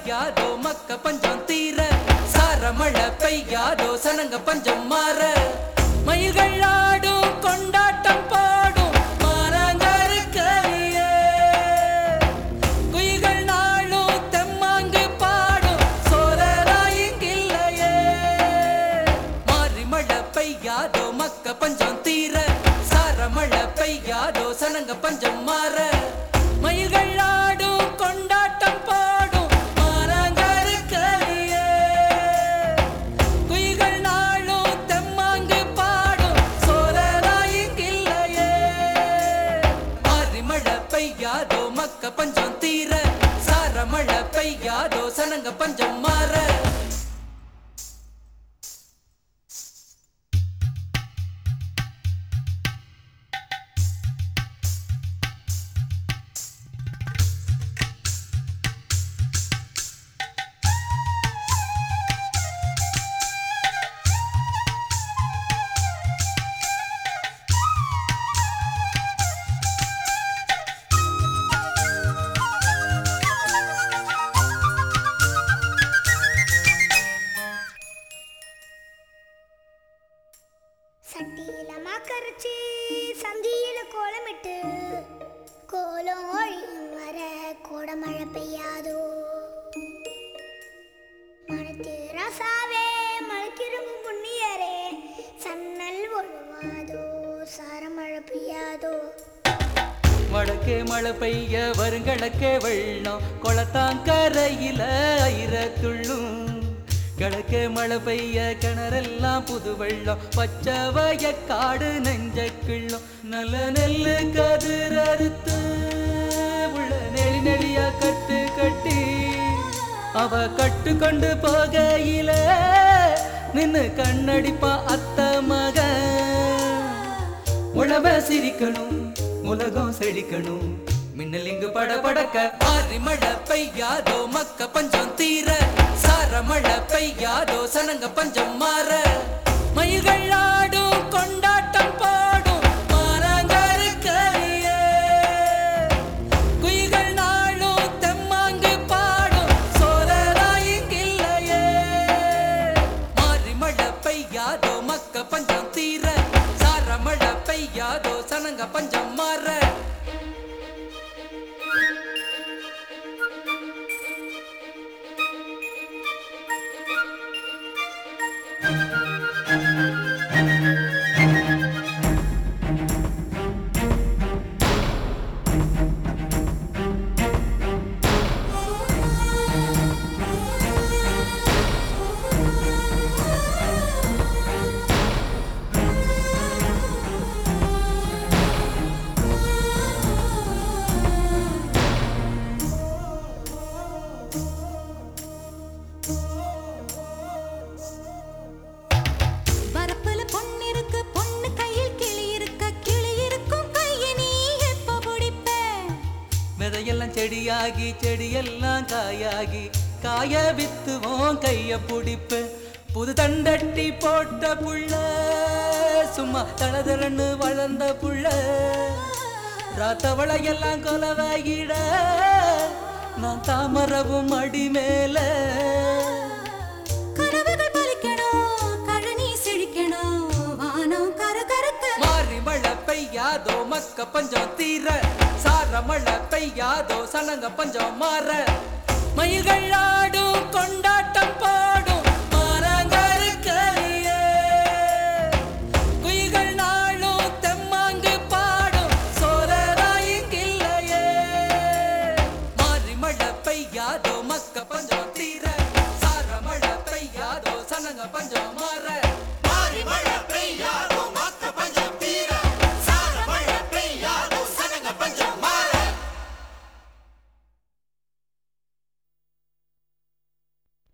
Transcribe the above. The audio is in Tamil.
பெய்யாதோ மக்க பஞ்சம் தீர சார மழை பெய்யாதோ சனங்க பஞ்சம் மாற மயில்கள் ஆடும் கொண்டாட்டம் பாடும் மாறாங்கருக்கலியே குயில்கள் நாளும் தெம்மாங்கு பாடும் சோழராயிங்கில்லையே மாறி மழை பெய்யாதோ மக்க பஞ்சம் தீர சார மழை பெய்யாதோ சனங்க பஞ்சம் மாற மயில்கள் ஆடும் கொண்டாட்டம் பாடும் மாறாங்கருக்கலியே குயில்கள் நாளும் தெம்மாங்கு பாடும் சோழராயிங்கில்லையே மாறி மழை பெய்யாதோ மக்க பஞ்சம் தீர சார மழை பெய்யாதோ சனங்க பஞ்சம் மாற சட்டியில மாக்கரைச்சி சந்தியில கோலமிட்டு கோலம் ஒழியும் வர கோடமழை பெய்யாதோ மனத்து ரசாவே மலைக்கிரும்பு புண்ணியரே சன்னல் ஒழுவாதோ சாரமழை பெய்யாதோ வடக்கே மழை பெய்ய வருங்கிழக்கே வெள்ளம் குளத்தாங்கரையில ஐர துள்ளும் கிழக்கே மழை பெய்ய கிணறெல்லாம் புது வெள்ளம் பச்சை வயக்காடு நெஞ்ச கிள்ளும் நல்ல நெல்லு கதிர் அறுத்து உள்ள நெளி நெளியா கட்டு கட்டி அவ கட்டு கொண்டு போகையில நின்னு கண்ணடிப்பா அத்த மகன் உழவ சிரிக்கணும் உலகம் செழிக்கணும் மின்னல் இங்கு பட படக்க ஆறி மழை பெய்யாதோ மக்க பஞ்சம் தீர சார மழை பெய்யாதோ சனங்க பஞ்சம் மாற மயில்கள் ஆடும் கொண்டாட்டம் பாடும் மாறாங்கருக்கலியே குயில்கள் நாளும் தெம்மாங்கு பாடும் சோழராயிங்கில்லையே மாறி மழை பெய்யாதோ மக்க பஞ்சம் தீர சார மழை பெய்யாதோ சனங்க பஞ்சம் மாற வரப்புல பொண்ணு இருக்கு பொண்ணு கையில் கிளி இருக்க கிளி இருக்கும் கையை நீ எப்ப பிடிப்ப விதையெல்லாம் செடியாகி செடியெல்லாம் காயாகி காய வித்துவோம் கைய பிடிப்பு புது தண்டட்டி போட்ட புள்ள சும்மா தளதரன்னு வளர்ந்த புள்ள ராத்தவளையெல்லாம் கொலவாகிட நான் தாமரவும் அடி மேல கனவுகள் பலிக்கணும் கழனி செழிக்கணும் வானம் கரகரக்க மாறி மழை பெய்யாதோ மக்க பஞ்சம் தீர சார மழை பெய்யாதோ சனங்க பஞ்சம் மாற மயில்கள் ஆடும் கொண்டாட்டம் பாடும்